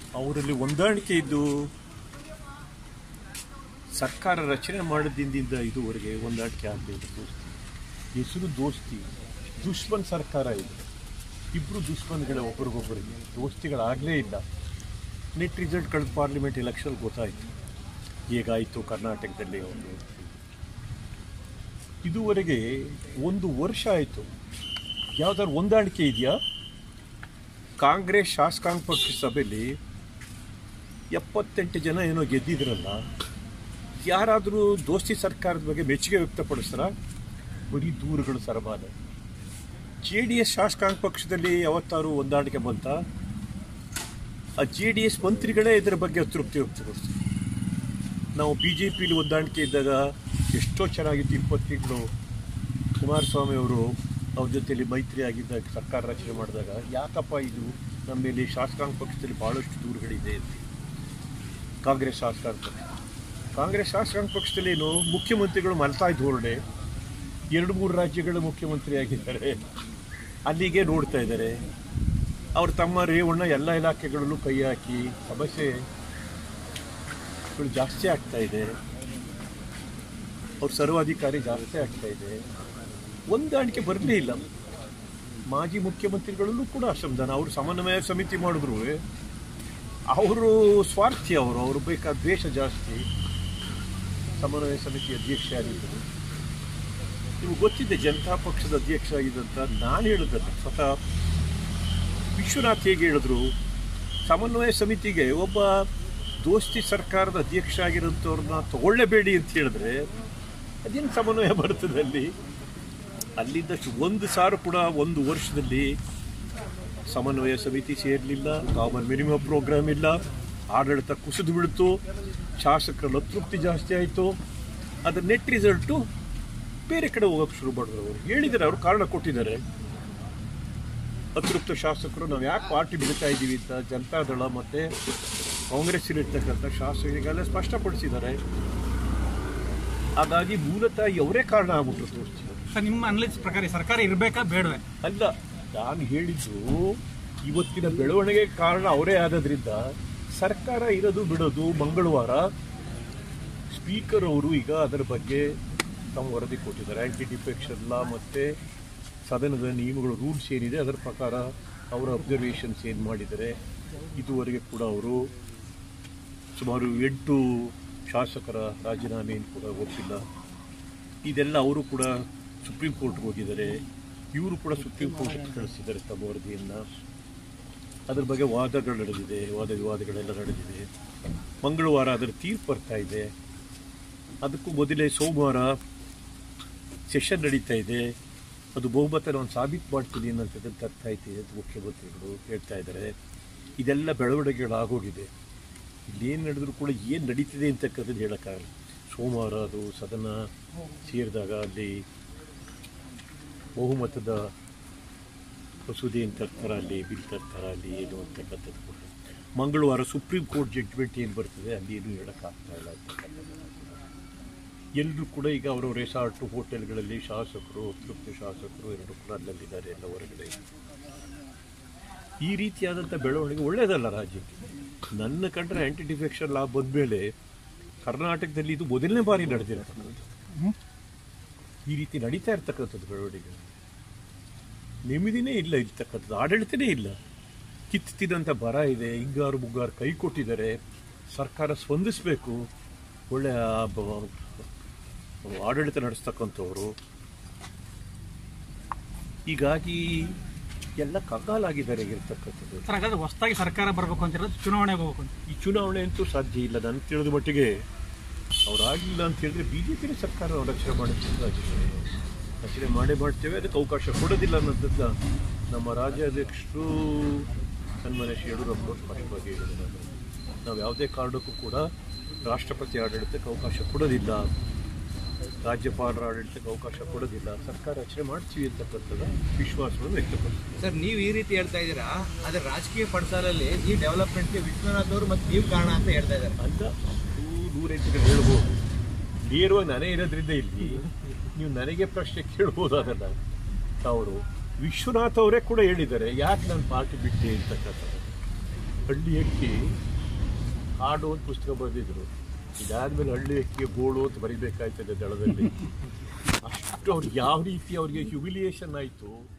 ಅವರಲ್ಲಿ ಹೊಂದಾಣಿಕೆ ಇದ್ದು ಸರ್ಕಾರ ರಚನೆ ಮಾಡಿದಿಂದ ಇದುವರೆಗೆ ಹೊಂದಾಣಿಕೆ ಆಗಬೇಕು ಹೆಸರು ದೋಸ್ತಿ ದುಶ್ಮನ್ ಸರ್ಕಾರ ಇದು ಇಬ್ಬರು ದುಶ್ಮನ್ಗಳೇ ಒಬ್ರಿಗೊಬ್ಬರಿಗೆ ದೋಸ್ತಿಗಳಾಗಲೇ ಇಲ್ಲ ನೆಟ್ ರಿಸಲ್ಟ್ ಕಳೆದ ಪಾರ್ಲಿಮೆಂಟ್ ಎಲೆಕ್ಷನ್ ಗೊತ್ತಾಯಿತು ಹೇಗಾಯಿತು ಕರ್ನಾಟಕದಲ್ಲಿ ಒಂದು ಇದುವರೆಗೆ ಒಂದು ವರ್ಷ ಆಯಿತು ಯಾವ್ದಾದ್ರು ಹೊಂದಾಣಿಕೆ ಇದೆಯಾ ಕಾಂಗ್ರೆಸ್ ಶಾಸಕಾಂಗ ಪಕ್ಷ ಸಭೆಯಲ್ಲಿ ಎಪ್ಪತ್ತೆಂಟು ಜನ ಏನೋ ಗೆದ್ದಿದ್ರಲ್ಲ ಯಾರಾದರೂ ದೋಸ್ತಿ ಸರ್ಕಾರದ ಬಗ್ಗೆ ಮೆಚ್ಚುಗೆ ವ್ಯಕ್ತಪಡಿಸ್ತಾರ ಬರೀ ದೂರುಗಳು ಸರಬಾಲೆ ಜೆ ಡಿ ಎಸ್ ಶಾಸಕಾಂಗ ಪಕ್ಷದಲ್ಲಿ ಯಾವತ್ತಾರು ಹೊಂದಾಣಿಕೆ ಬಂತ ಆ ಜೆ ಡಿ ಎಸ್ ಮಂತ್ರಿಗಳೇ ಇದರ ಬಗ್ಗೆ ಅತೃಪ್ತಿ ವ್ಯಕ್ತಪಡಿಸ್ತಾರೆ ನಾವು ಬಿ ಜೆ ಪಿಲಿ ಹೊಂದಾಣಿಕೆ ಇದ್ದಾಗ ಎಷ್ಟೋ ಚೆನ್ನಾಗಿತ್ತು ಇಪ್ಪತ್ತು ತಿಂಗಳು ಕುಮಾರಸ್ವಾಮಿ ಅವರು ಅವ್ರ ಜೊತೆಲಿ ಮೈತ್ರಿ ಆಗಿದ್ದಾಗ ಸರ್ಕಾರ ರಚನೆ ಮಾಡಿದಾಗ ಯಾಕಪ್ಪ ಇದು ನಮ್ಮ ಮೇಲೆ ಶಾಸಕಾಂಗ ಪಕ್ಷದಲ್ಲಿ ಭಾಳಷ್ಟು ದೂರುಗಳಿದೆ ಅಂತ ಕಾಂಗ್ರೆಸ್ ಶಾಸಕಾಂಗ ಪಕ್ಷ ಕಾಂಗ್ರೆಸ್ ಶಾಸಕಾಂಗ ಪಕ್ಷದಲ್ಲಿ ಏನು ಮುಖ್ಯಮಂತ್ರಿಗಳು ಮಲ್ತಾಯ್ ಧೋರಣೆ ಎರಡು ಮೂರು ರಾಜ್ಯಗಳ ಮುಖ್ಯಮಂತ್ರಿ ಆಗಿದ್ದಾರೆ ಅಲ್ಲಿಗೆ ನೋಡ್ತಾ ಇದ್ದಾರೆ ಅವ್ರು ತಮ್ಮ ರೇವಣ್ಣ ಎಲ್ಲ ಇಲಾಖೆಗಳಲ್ಲೂ ಕೈ ಹಾಕಿ ಸಮಸ್ಯೆಗಳು ಜಾಸ್ತಿ ಆಗ್ತಾ ಇದೆ ಅವ್ರ ಸರ್ವಾಧಿಕಾರಿ ಜಾಸ್ತಿ ಆಗ್ತಾ ಇದೆ ಹೊಂದಾಣಿಕೆ ಬರಲೇ ಇಲ್ಲ ಮಾಜಿ ಮುಖ್ಯಮಂತ್ರಿಗಳಲ್ಲೂ ಕೂಡ ಅಸಮಾಧಾನ ಅವರು ಸಮನ್ವಯ ಸಮಿತಿ ಮಾಡಿದ್ರು ಅವರು ಸ್ವಾರ್ಥಿ ಅವರು ಅವರು ಬೇಕಾದ ದ್ವೇಷ ಜಾಸ್ತಿ ಸಮನ್ವಯ ಸಮಿತಿ ಅಧ್ಯಕ್ಷ ಆಗಿದ್ದರು ನಿಮ್ಗೆ ಗೊತ್ತಿದೆ ಜನತಾ ಪಕ್ಷದ ಅಧ್ಯಕ್ಷ ಆಗಿದ್ದಂತ ನಾನು ಹೇಳಿದ್ದಲ್ಲ ಸ್ವತಃ ವಿಶ್ವನಾಥ್ ಹೇಗೆ ಹೇಳಿದ್ರು ಸಮನ್ವಯ ಸಮಿತಿಗೆ ಒಬ್ಬ ದೋಸ್ತಿ ಸರ್ಕಾರದ ಅಧ್ಯಕ್ಷ ಆಗಿರೋಂಥವ್ರನ್ನ ತಗೊಳ್ಳೇಬೇಡಿ ಅಂತ ಹೇಳಿದ್ರೆ ಅದೇನು ಸಮನ್ವಯ ಬರ್ತದೆ ಅಲ್ಲಿ ಅಲ್ಲಿದ್ದಷ್ಟು ಒಂದು ಸಾರು ಕೂಡ ಒಂದು ವರ್ಷದಲ್ಲಿ ಸಮನ್ವಯ ಸಮಿತಿ ಸೇರಲಿಲ್ಲ ಕಾಮನ್ ಮಿನಿಮಮ್ ಪ್ರೋಗ್ರಾಮ್ ಇಲ್ಲ ಆಡಳಿತ ಕುಸಿದು ಬಿಡ್ತು ಶಾಸಕರ ಅತೃಪ್ತಿ ಜಾಸ್ತಿ ಆಯಿತು ಅದರ ನೆಟ್ ರಿಸಲ್ಟು ಬೇರೆ ಕಡೆ ಹೋಗೋಕೆ ಶುರು ಮಾಡಿದ್ರು ಅವರು ಹೇಳಿದ್ದಾರೆ ಅವರು ಕಾರಣ ಕೊಟ್ಟಿದ್ದಾರೆ ಅತೃಪ್ತ ಶಾಸಕರು ನಾವು ಯಾಕೆ ಪಾರ್ಟಿ ಬಿಡ್ತಾ ಇದ್ದೀವಿ ಅಂತ ಜನತಾದಳ ಮತ್ತು ಕಾಂಗ್ರೆಸ್ಸಿಲಿರ್ತಕ್ಕಂಥ ಶಾಸಕರಿಗೆಲ್ಲ ಸ್ಪಷ್ಟಪಡಿಸಿದ್ದಾರೆ ಹಾಗಾಗಿ ಮೂಲತಃ ಅವರೇ ಕಾರಣ ಆಗ್ಬಿಟ್ರು ದೋಸ್ತಿ ಸರ್ ನಿಮ್ಮ ಅನಲಿಸ್ ಪ್ರಕಾರ ಈ ಸರ್ಕಾರ ಇರಬೇಕಾ ಬೇಡವೆ ಅಲ್ಲ ನಾನು ಹೇಳಿದ್ದು ಇವತ್ತಿನ ಬೆಳವಣಿಗೆ ಕಾರಣ ಅವರೇ ಆದದ್ರಿಂದ ಸರ್ಕಾರ ಇರೋದು ಬಿಡೋದು ಮಂಗಳವಾರ ಸ್ಪೀಕರ್ ಅವರು ಈಗ ಅದರ ಬಗ್ಗೆ ತಮ್ಮ ವರದಿ ಕೊಟ್ಟಿದ್ದಾರೆ ಆ್ಯಂಟಿ ಡಿಫೆಕ್ಷನ್ ಲಾ ಮತ್ತು ಸದನದ ನಿಯಮಗಳು ರೂಲ್ಸ್ ಏನಿದೆ ಅದರ ಪ್ರಕಾರ ಅವರ ಅಬ್ಸರ್ವೇಷನ್ಸ್ ಏನು ಮಾಡಿದ್ದಾರೆ ಇದುವರೆಗೆ ಕೂಡ ಅವರು ಸುಮಾರು ಎಂಟು ಶಾಸಕರ ರಾಜೀನಾಮೆಯನ್ನು ಕೂಡ ಒಪ್ಪಿಲ್ಲ ಇದೆಲ್ಲ ಅವರು ಕೂಡ ಸುಪ್ರೀಂ ಕೋರ್ಟ್ಗೆ ಹೋಗಿದ್ದಾರೆ ಇವರು ಕೂಡ ಸುಪ್ರೀಂ ಕೋರ್ಟ್ಗೆ ಕಳಿಸಿದ್ದಾರೆ ತಮ್ಮ ವರದಿಯನ್ನು ಅದ್ರ ಬಗ್ಗೆ ವಾದಗಳು ನಡೆದಿದೆ ವಾದ ವಿವಾದಗಳೆಲ್ಲ ನಡೆದಿದೆ ಮಂಗಳವಾರ ಅದರ ತೀರ್ಪು ಬರ್ತಾ ಇದೆ ಅದಕ್ಕೂ ಮೊದಲೇ ಸೋಮವಾರ ಸೆಷನ್ ನಡೀತಾ ಇದೆ ಅದು ಬಹುಮತ ನಾನು ಸಾಬೀತು ಮಾಡ್ತೀನಿ ಅನ್ನೋಂಥದ್ದನ್ನು ತರ್ತಾ ಇದ್ದೀವಿ ಅಂತ ಮುಖ್ಯಮಂತ್ರಿಗಳು ಹೇಳ್ತಾ ಇದ್ದಾರೆ ಇದೆಲ್ಲ ಬೆಳವಣಿಗೆಗಳಾಗೋಗಿದೆ ಇಲ್ಲೇನು ನಡೆದರೂ ಕೂಡ ಏನು ನಡೀತಿದೆ ಅಂತಕ್ಕಂಥದ್ದು ಹೇಳೋಕ್ಕಾಗಲ್ಲ ಸೋಮವಾರ ಅದು ಸದನ ಸೇರಿದಾಗ ಅಲ್ಲಿ ಬಹುಮತದ ಮಸೂದೆ ಏನು ತರ್ತಾರ ಅಲ್ಲಿ ಬಿಲ್ ತರ್ತಾರ ಅಲ್ಲಿ ಏನು ಅಂತಕ್ಕಂಥದ್ದು ಕೂಡ ಮಂಗಳವಾರ ಸುಪ್ರೀಂ ಕೋರ್ಟ್ ಜಡ್ಜ್ಮೆಂಟ್ ಏನು ಬರ್ತದೆ ಅಲ್ಲಿ ಏನು ಹೇಳೋಕ್ಕಾಗ್ತಾ ಇಲ್ಲ ಅಂತಕ್ಕಂಥದ್ದು ಎಲ್ಲರೂ ಕೂಡ ಈಗ ಅವರ ರೆಸಾರ್ಟು ಹೋಟೆಲ್ಗಳಲ್ಲಿ ಶಾಸಕರು ತೃಪ್ತ ಶಾಸಕರು ಎಲ್ಲರೂ ಕೂಡ ಅಲ್ಲಲ್ಲಿದ್ದಾರೆ ಎಲ್ಲ ಹೊರಗಡೆ ಈ ರೀತಿಯಾದಂಥ ಬೆಳವಣಿಗೆ ಒಳ್ಳೆಯದಲ್ಲ ರಾಜ್ಯಕ್ಕೆ ನನ್ನ ಕಂಡ್ರೆ ಆ್ಯಂಟಿ ಡಿಫೆಕ್ಷನ್ ಲಾ ಬಂದಮೇಲೆ ಕರ್ನಾಟಕದಲ್ಲಿ ಇದು ಮೊದಲನೇ ಬಾರಿ ನಡೆದಿರತಕ್ಕಂಥದ್ದು ಈ ರೀತಿ ನಡೀತಾ ಇರ್ತಕ್ಕಂಥದ್ದು ಬೆಳವಣಿಗೆ ನೆಮ್ಮದಿನೇ ಇಲ್ಲ ಇರ್ತಕ್ಕಂಥದ್ದು ಆಡಳಿತನೇ ಇಲ್ಲ ಕಿತ್ತಿದಂಥ ಬರ ಇದೆ ಹಿಂಗಾರು ಮುಗ್ಗಾರು ಕೈ ಕೊಟ್ಟಿದ್ದಾರೆ ಸರ್ಕಾರ ಸ್ಪಂದಿಸಬೇಕು ಒಳ್ಳೆಯ ಬ- ಆಡಳಿತ ನಡೆಸ್ತಕ್ಕಂಥವ್ರು ಹೀಗಾಗಿ ಎಲ್ಲ ಕಂಗಾಲಾಗಿದ್ದಾರೆ ಇರ್ತಕ್ಕಂಥದ್ದು ಸರ್ ಹಾಗಾದ್ರೆ ಹೊಸದಾಗಿ ಸರ್ಕಾರ ಬರಬೇಕು ಅಂತ ಹೇಳಿದ್ರೆ ಚುನಾವಣೆಗೆ ಹೋಗ್ಬೇಕು ಅಂತ ಈ ಚುನಾವಣೆ ಅಂತೂ ಸಾಧ್ಯ ಇಲ್ಲ ನನ್ನ ತಿಳಿದ ಮಟ್ಟಿಗೆ ಅವರಾಗಿಲ್ಲ ಅಂತ ಹೇಳಿದ್ರೆ ಬಿ ಜೆ ಪಿನೇ ಸರ್ಕಾರ ರಚನೆ ಮಾಡುತ್ತೆ ರಾಜ್ಯದಲ್ಲಿ ರಚನೆ ಮಾಡೇ ಮಾಡ್ತೇವೆ ಅದಕ್ಕೆ ಅವಕಾಶ ಕೊಡೋದಿಲ್ಲ ಅನ್ನೋದನ್ನ ನಮ್ಮ ರಾಜ್ಯಾಧ್ಯಕ್ಷರು ಸನ್ಮಾನ್ಯ ಶ್ರೀ ಯಡಿಯೂರಪ್ಪ ಅವರು ಸ್ಪಷ್ಟವಾಗಿ ಹೇಳಿದ್ದಾರೆ ನಾವು ಯಾವುದೇ ಕಾರಣಕ್ಕೂ ಕೂಡ ರಾಷ್ಟ್ರಪತಿ ಆಡಳಿತಕ್ಕೆ ಅವಕಾಶ ಕೊಡೋದಿಲ್ಲ ರಾಜ್ಯಪಾಲರ ಆಡಳಿತಕ್ಕೆ ಅವಕಾಶ ಕೊಡೋದಿಲ್ಲ ಸರ್ಕಾರ ರಚನೆ ಮಾಡ್ತೀವಿ ಅಂತಕ್ಕಂಥದ್ದು ವಿಶ್ವಾಸವನ್ನು ವ್ಯಕ್ತಪಡಿಸ್ತೀವಿ ಸರ್ ನೀವು ಈ ರೀತಿ ಹೇಳ್ತಾ ಇದ್ದೀರಾ ಆದ್ರೆ ರಾಜಕೀಯ ಪಡಸಾಲಲ್ಲಿ ಈ ಡೆವಲಪ್ಮೆಂಟ್ಗೆ ವಿಶ್ವನಾಥ್ ಅವರು ಮತ್ತು ನೀವು ಕಾರಣ ಅಂತ ಹೇಳ್ತಾ ಇದ್ದಾರೆ ಅಂತ ನೂರೆಂಟು ಕಡೆ ಹೇಳ್ಬೋದು ನೇರವಾಗಿ ನಾನೇ ಇರೋದ್ರಿಂದ ಇಲ್ಲಿ ನೀವು ನನಗೆ ಪ್ರಶ್ನೆ ಕೇಳ್ಬೋದು ಅದನ್ನ ಅವರು ವಿಶ್ವನಾಥ್ ಅವರೇ ಕೂಡ ಹೇಳಿದ್ದಾರೆ ಯಾಕೆ ನಾನು ಪಾರ್ಟಿ ಬಿಟ್ಟೆ ಅಂತಕ್ಕಂಥದ್ದು ಹಳ್ಳಿ ಅಕ್ಕಿ ಹಾಡು ಅಂತ ಪುಸ್ತಕ ಬರೆದಿದ್ರು ಇದಾದ್ಮೇಲೆ ಹಳ್ಳಿ ಅಕ್ಕಿಯ ಗೋಳು ಅಂತ ಬರಿಬೇಕಾಯ್ತದೆ ದಳದಲ್ಲಿ ಅಷ್ಟು ಅವ್ರಿಗೆ ಯಾವ ರೀತಿ ಅವ್ರಿಗೆ ಹ್ಯುಮಿಲಿಯೇಷನ್ ಆಯಿತು